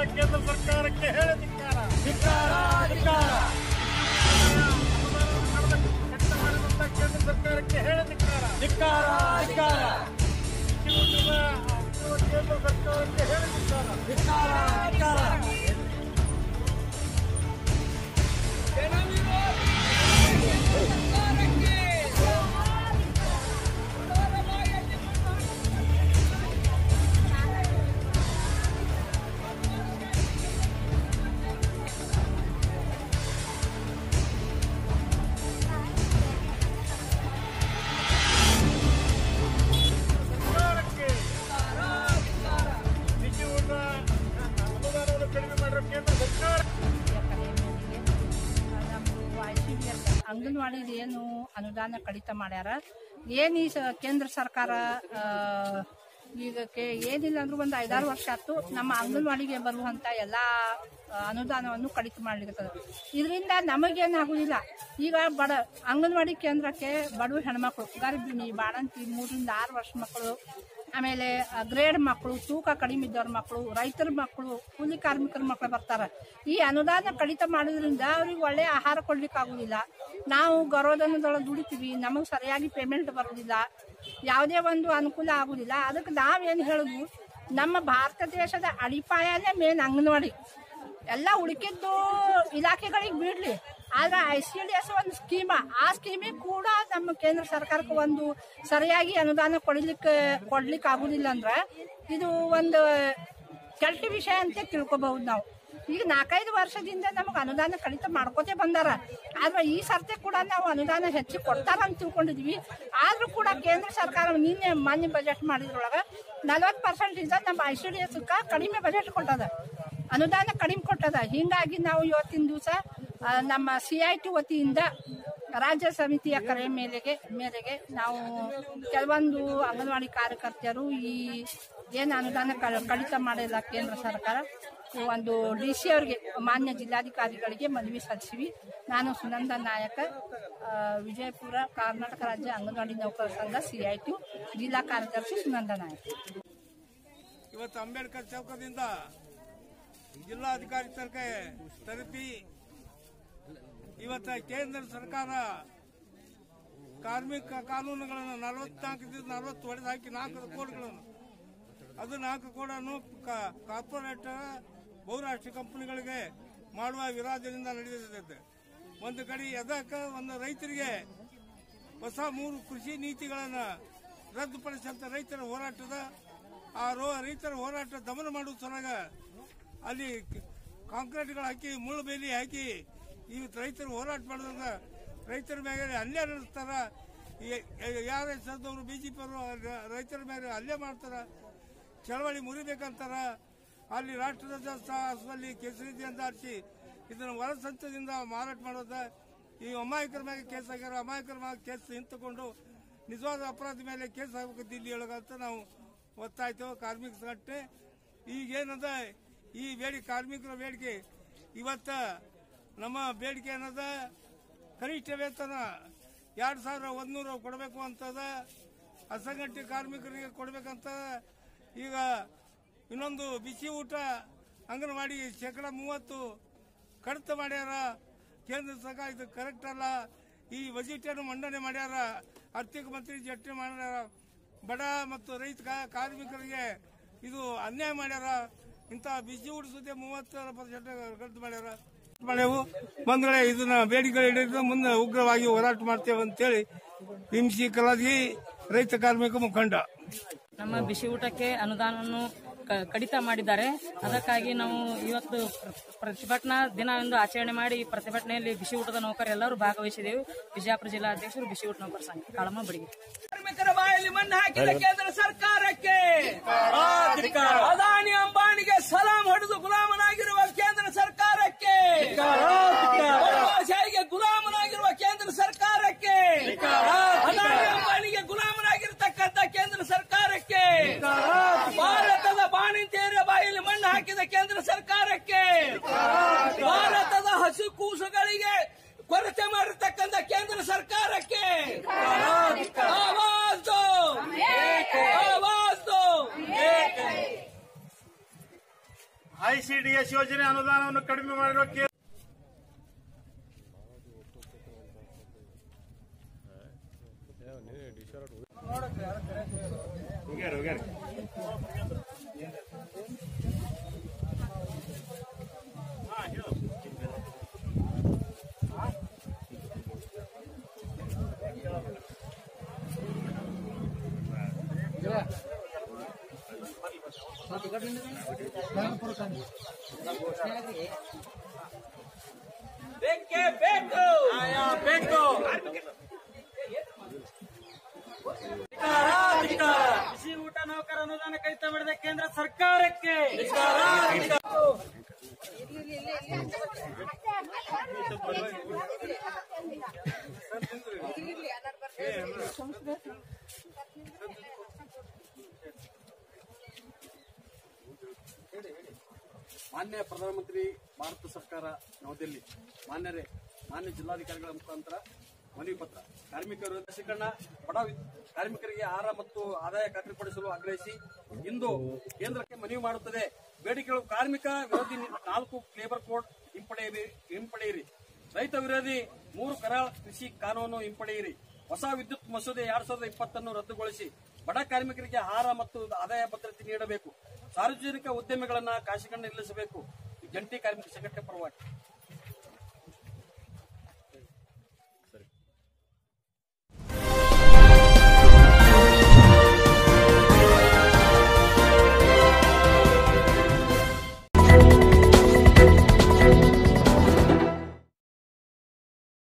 ಕೇಂದ್ರ ಸರ್ಕಾರಕ್ಕೆ ಹೇಳಿ ಧಿಕ್ಕಾರ ಕೆಟ್ಟ ಮಾಡಿದಂತ ಕೇಂದ್ರ ಸರ್ಕಾರಕ್ಕೆ ಹೇಳಿ ಧಿಕ್ಕಾರ ಕೇಂದ್ರ ಸರ್ಕಾರಕ್ಕೆ ಹೇಳಿ ಧಿಕ್ಕಾರ ಸರ್ಕಾರಕ್ಕೆ ಬಿಸಿ ಊಟ ಅನುದಾನವನ್ನು ಕಡಿಮೆ ಮಾಡಿರೋ ಕೇಂದ್ರ ಸರ್ಕಾರ ನಮ್ದು ಐಸಿಡಿಎಸ್ ಅಂಗನವಾಡಿದು ಏನು ಅನುದಾನ ಕಡಿತ ಮಾಡ್ಯಾರ ಏನ್ ಈ ಸ- ಕೇಂದ್ರ ಸರ್ಕಾರ ಆ, ಈಗ ಕೆ- ಏನಿಲ್ಲ ಅಂದ್ರೂ ಒಂದು ಐದಾರು ವರ್ಷ ಆಯ್ತು ನಮ್ಮ ಅಂಗನವಾಡಿಗೆ ಬರುವಂತ ಎಲ್ಲಾ ಆ, ಅನುದಾನವನ್ನು ಕಡಿತ ಮಾಡ್ಲಿಕ್ಕೆ ಇದರಿಂದ ನಮಗೇನಾಗುದಿಲ್ಲ ಈಗ ಬಡ ಅಂಗನವಾಡಿ ಕೇಂದ್ರಕ್ಕೆ ಬಡವ ಹೆಣ್ಮಕ್ಳು ಗರ್ಭಿಣಿ ಬಾಣಂತಿ ಮೂರರಿಂದ ಆರು ವರ್ಷ ಮಕ್ಕಳು ಆಮೇಲೆ ಗ್ರೇಡ್ ಮಕ್ಕಳು ತೂಕ ಕಡಿಮೆ ಇದ್ದವ್ರ ಮಕ್ಕಳು ರೈತರ ಮಕ್ಕಳು ಕೂಲಿ ಕಾರ್ಮಿಕರ ಮಕ್ಕಳು ಬರ್ತಾರೆ ಈ ಅನುದಾನ ಕಡಿತ ಮಾಡೋದ್ರಿಂದ ಅವ್ರಿಗೆ ಒಳ್ಳೆ ಆಹಾರ ಕೊಡ್ಲಿಕ್ಕೆ ಆಗುದಿಲ್ಲ ನಾವು ಗರೋಧನದೊಳಗೆ ದುಡಿತೀವಿ ನಮಗೆ ಸರಿಯಾಗಿ ಪೇಮೆಂಟ್ ಬರೋದಿಲ್ಲ ಯಾವುದೇ ಒಂದು ಅನುಕೂಲ ಆಗುದಿಲ್ಲ ಅದಕ್ಕೆ ನಾವೇನು ಹೇಳುದು ನಮ್ಮ ಭಾರತ ದೇಶದ ಅಡಿಪಾಯನೇ ಮೇನ್ ಅಂಗನವಾಡಿ ಎಲ್ಲ ಉಳಿಕಿದ್ದು ಇಲಾಖೆಗಳಿಗೆ ಬಿಡ್ಲಿ ಆದ್ರೆ ಐ ಸಿ ಡಿ ಎಸ್ ಒಂದು ಸ್ಕೀಮ ಆ ಸ್ಕೀಮಿಗೆ ಕೂಡ ನಮ್ಮ ಕೇಂದ್ರ ಸರ್ಕಾರಕ್ಕೆ ಒಂದು ಸರಿಯಾಗಿ ಅನುದಾನ ಕೊಡ್ಲಿಕ್ಕೆ ಕೊಡ್ಲಿಕ್ಕೆ ಆಗುದಿಲ್ಲ ಅಂದ್ರೆ ಇದು ಒಂದು ಕೆಟ್ಟ ವಿಷಯ ಅಂತ ತಿಳ್ಕೊಬಹುದು ನಾವು ಈಗ ನಾಲ್ಕೈದು ವರ್ಷದಿಂದ ನಮಗೆ ಅನುದಾನ ಕಡಿತ ಮಾಡ್ಕೋತೆ ಬಂದಾರ ಆದ್ರೆ ಈ ಸರ್ತಿ ಕೂಡ ನಾವು ಅನುದಾನ ಹೆಚ್ಚು ಕೊಡ್ತಾರ ಅಂತ ತಿಳ್ಕೊಂಡಿದ್ವಿ ಆದ್ರೂ ಕೂಡ ಕೇಂದ್ರ ಸರ್ಕಾರ ನಿನ್ನೆ ಮಾನ್ಯ ಬಜೆಟ್ ಮಾಡಿದ್ರೊಳಗ ನಲವತ್ತು ಪರ್ಸೆಂಟ್ ಇಂದ ನಮ್ಮ ಐ ಸಿ ಡಿ ಎಸ್ ಕಡಿಮೆ ಬಜೆಟ್ ಕೊಟ್ಟದ ಅನುದಾನ ಕಡಿಮೆ ಕೊಟ್ಟದ ಹಿಂಗಾಗಿ ನಾವು ಇವತ್ತಿನ ದಿವಸ ನಮ್ಮ ಸಿ ಐ ಟಿ ವತಿಯಿಂದ ರಾಜ್ಯ ಸಮಿತಿಯ ಕರೆ ಮೇಲೆಗೆ ಮೇರೆಗೆ ನಾವು ಕೆಲವೊಂದು ಅಂಗನವಾಡಿ ಕಾರ್ಯಕರ್ತೆಯರು ಈ ಏನು ಅನುದಾನ ಕ- ಕಡಿತ ಮಾಡಿಲ್ಲ ಕೇಂದ್ರ ಸರ್ಕಾರ ಒಂದು ಡಿ ಸಿ ಅವರಿಗೆ ಮಾನ್ಯ ಜಿಲ್ಲಾಧಿಕಾರಿಗಳಿಗೆ ಮನವಿ ಸಲ್ಲಿಸಿವಿ ನಾನು ಸುನಂದ ನಾಯಕ ಆ, ವಿಜಯಪುರ ಕರ್ನಾಟಕ ರಾಜ್ಯ ಅಂಗನವಾಡಿ ನೌಕರ ಸಂಘ ಸಿ ಐ ಟಿ ಜಿಲ್ಲಾ ಕಾರ್ಯದರ್ಶಿ ಸುನಂದ ನಾಯಕ ಇವತ್ತು ಅಂಬೇಡ್ಕರ್ ಚೌಕದಿಂದ ಜಿಲ್ಲಾಧಿಕಾರಿ ತನಕ ತಲುಪಿ ಇವತ್ತ ಕೇಂದ್ರ ಸರ್ಕಾರ ಕಾರ್ಮಿಕ ಕಾನೂನುಗಳನ್ನು ನಲವತ್ನಾಲ್ಕರಿಂದ ನಲವತ್ತು ಹೊಡೆದು ಹಾಕಿ ನಾಲ್ಕು ಕೋಡ್ಗಳನ್ನು ಅದು ನಾಲ್ಕು ಕೋಡನ್ನು ಕ- ಕಾರ್ಪೊರೇಟ್ ಬಹುರಾಷ್ಟ್ರೀಯ ಕಂಪನಿಗಳಿಗೆ ಮಾಡುವ ವಿರಾಜದಿಂದ ನಡೆದಿದೆ ಒಂದು ಕಡೆ ಎದಕ್ಕೆ ಒಂದು ರೈತರಿಗೆ ಹೊಸ ಮೂರು ಕೃಷಿ ನೀತಿಗಳನ್ನು ರದ್ದುಪಡಿಸಿದಂತ ರೈತರ ಹೋರಾಟದ ಆ ರೋ ರೈತರ ಹೋರಾಟ ದಮನ ಮಾಡುವ ಸಲುವಾಗ ಅಲ್ಲಿ ಕಾಂಕ್ರೀಟ್ಗಳು ಹಾಕಿ ಮುಳ್ಳು ಬೇಲಿ ಹಾಕಿ ಇವತ್ತು ರೈತರು ಹೋರಾಟ ಮಾಡೋದ್ರಿಂದ ರೈತರ ಮೇಲೆ ಹಲ್ಲೆ ನಡೆಸ್ತಾರ ಯಾರ ಹೆಸರದವರು ಬಿಜೆಪಿ ಅವರು ರೈತರ ಮೇಲೆ ಹಲ್ಲೆ ಮಾಡ್ತಾರ ಚಳವಳಿ ಮುರಿಬೇಕಂತಾರ ಅಲ್ಲಿ ರಾಷ್ಟ್ರಧ್ವಜ ಸಾಹಸದಲ್ಲಿ ಕೇಸರಿ ಅಂತ ಹಾರಿಸಿ ಇದನ್ನು ಹೊರಸಂತದಿಂದ ಮಾರಾಟ ಮಾಡೋದ ಈ ಅಮಾಯಕರ ಮೇಲೆ ಕೇಸ್ ಆಗ್ಯಾರ ಅಮಾಯಕರ ಮೇಲೆ ಕೇಸ್ ಹಿಂತಕೊಂಡು ನಿಜವಾದ ಅಪರಾಧ ಮೇಲೆ ಕೇಸ್ ಆಗಬೇಕು ದಿಲ್ಲಿ ಒಳಗಂತ ನಾವು ಒತ್ತಾಯ್ತೇವೆ ಕಾರ್ಮಿಕ ಸಂಘಟನೆ ಈಗೇನದ ಈ ಬೇಡಿಕೆ ಕಾರ್ಮಿಕರ ಬೇಡಿಕೆ ಇವತ್ತ ನಮ್ಮ ಬೇಡಿಕೆ ಏನದ ಕನಿಷ್ಠ ವೇತನ ಎರಡು ಸಾವಿರ ಒಂದೂರು ಕೊಡಬೇಕು ಅಂತದ ಅಸಂಘಟಿತ ಕಾರ್ಮಿಕರಿಗೆ ಕೊಡಬೇಕಂತ ಈಗ ಇನ್ನೊಂದು ಬಿಸಿ ಊಟ ಅಂಗನವಾಡಿ ಶೇಕಡ ಮೂವತ್ತು ಕಡಿತ ಮಾಡ್ಯಾರ ಕೇಂದ್ರ ಸರ್ಕಾರ ಇದು ಕರೆಕ್ಟ್ ಅಲ್ಲ ಈ ಬಜೆಟನ್ನು ಮಂಡನೆ ಮಾಡ್ಯಾರ ಆರ್ಥಿಕ ಮಂತ್ರಿ ಜಟ್ಟಿ ಮಾಡ್ಯಾರ ಬಡ ಮತ್ತು ರೈತ ಕಾ- ಕಾರ್ಮಿಕರಿಗೆ ಇದು ಅನ್ಯಾಯ ಮಾಡ್ಯಾರ ಇಂಥ ಬಿಸಿ ಊಟ ಸುದ್ದಿ ಮೂವತ್ತರ ಪರ್ಸೆಂಟ್ ಕಡಿತ ಮಾಡ್ಯಾರ ಮಾಡ್ಯಾವು ಒಂದ್ ವೇಳೆ ಇದನ್ನ ಬೇಡಿಕೆ ಹಿಡಿದು ಮುಂದೆ ಉಗ್ರವಾಗಿ ಹೋರಾಟ ಮಾಡ್ತೇವೆ ಅಂತೇಳಿ ಹಿಂಸಿ ಕಲಾದಿ ರೈತ ಕಾರ್ಮಿಕ ಮುಖಂಡ ನಮ್ಮ ಬಿಸಿ ಊಟಕ್ಕೆ ಅನುದಾನವನ್ನು ಕ- ಕಡಿತ ಮಾಡಿದ್ದಾರೆ ಅದಕ್ಕಾಗಿ ನಾವು ಇವತ್ತು ಪ್ರ- ಪ್ರತಿಭಟನಾ ದಿನ ಎಂದು ಆಚರಣೆ ಮಾಡಿ ಈ ಪ್ರತಿಭಟನೆಯಲ್ಲಿ ಬಿಸಿ ಊಟದ ನೌಕರೆಲ್ಲರೂ ಭಾಗವಹಿಸಿದೆವು ವಿಜಯಪುರ ಜಿಲ್ಲಾ ಅಧ್ಯಕ್ಷರು ಬಿಸಿ ಊಟ ನೌಕರ ಸಂಘ ಕಾಳಮ್ಮ ಬಡಿಗೆ ಕಾರ್ಮಿಕರ ಬಾಯಲ್ಲಿ ಮಣ್ಣು ಹಾಕಿದ ಕೇಂದ್ರ ಸರ್ಕಾರಕ್ಕೆ ಅದಾನಿ ಅಂಬಾನಿಗೆ ಸಲಾಂ ಹೊಡೆದು ಗುಲಾಮನಾಗಿರುವ ಕೇಂದ್ರ ಸರ್ಕಾರಕ್ಕೆ ಬಡವಶಾಹಿಗೆ ಗುಲಾಮನಾಗಿರುವ ಕೇಂದ್ರ ಸರ್ಕಾರಕ್ಕೆ ಅದಾನಿ ಅಂಬಾನಿಗೆ ಗುಲಾಮನಾಗಿರ್ತಕ್ಕಂಥ ಕೇಂದ್ರ ಸರ್ಕಾರಕ್ಕೆ ಭಾರತದ ಬಾಣಿಂತೆಯರ ಬಾಯಲ್ಲಿ ಮಣ್ಣು ಹಾಕಿದ ಕೇಂದ್ರ ಸರ್ಕಾರಕ್ಕೆ ಭಾರತದ ಹಸು ಕೂಸುಗಳಿಗೆ ಕೊರತೆ ಮಾಡಿರ್ತಕ್ಕಂಥ ಕೇಂದ್ರ ಸರ್ಕಾರಕ್ಕೆ ಆವಾಜ್ ದೋ ಆವಾಜ್ ದೋ ಐಸಿಡಿ ಟಿಡಿಎಸ್ ಯೋಜನೆ ಅನುದಾನವನ್ನು ಕಡಿಮೆ ಮಾಡಿರುವ ಕೇಂದ್ರ ಹೋಗ್ಯಾರ ಹೋಗ್ಯಾರ ಬೇಕೇ ಬೇಕು ಬೇಕು ಬಿಸಿ ಊಟ ನೌಕರ ಅನುದಾನ ಕಡಿತ ಮಾಡಿದ ಕೇಂದ್ರ ಸರ್ಕಾರಕ್ಕೆ ಮಾನ್ಯ ಪ್ರಧಾನಮಂತ್ರಿ ಭಾರತ ಸರ್ಕಾರ ನವದೆಹಲಿ ಮಾನ್ಯರೇ ಮಾನ್ಯ ಜಿಲ್ಲಾಧಿಕಾರಿಗಳ ಮುಖಾಂತರ ಮನವಿ ಪತ್ರ ಕಾರ್ಮಿಕರು ಲಸಿಕರಣ ಬಡ ವಿ- ಕಾರ್ಮಿಕರಿಗೆ ಆಹಾರ ಮತ್ತು ಆದಾಯ ಖಾತ್ರಿಪಡಿಸಲು ಆಗ್ರಹಿಸಿ ಇಂದು ಕೇಂದ್ರಕ್ಕೆ ಮನವಿ ಮಾಡುತ್ತದೆ ಬೇಡಿಕೆಗಳು ಕಾರ್ಮಿಕ ವಿರೋಧಿ ನಿ- ನಾಲ್ಕು ಲೇಬರ್ ಕೋಡ್ ಹಿಂಪಡೆಯ ಹಿಂಪಡೆಯಿರಿ ರೈತ ವಿರೋಧಿ ಮೂರು ಕರಾಳ ಕೃಷಿ ಕಾನೂನು ಹಿಂಪಡೆಯಿರಿ ಹೊಸ ವಿದ್ಯುತ್ ಮಸೂದೆ ಎರಡ್ ಸಾವಿರದ ಇಪ್ಪತ್ತನ್ನು ರದ್ದುಗೊಳಿಸಿ ಬಡ ಕಾರ್ಮಿಕರಿಗೆ ಆಹಾರ ಮತ್ತು ಆದಾಯ ಭದ್ರತೆ ನೀಡಬೇಕು ಸಾರ್ವಜನಿಕ ಉದ್ಯಮಿಗಳನ್ನ ಖಾಸಗಿಗಳನ್ನ ನಿಲ್ಲಿಸಬೇಕು ಈ ಜಂಟಿ ಕಾರ್ಮಿಕ ಸಂಘಟನೆ ಪರವಾಗಿ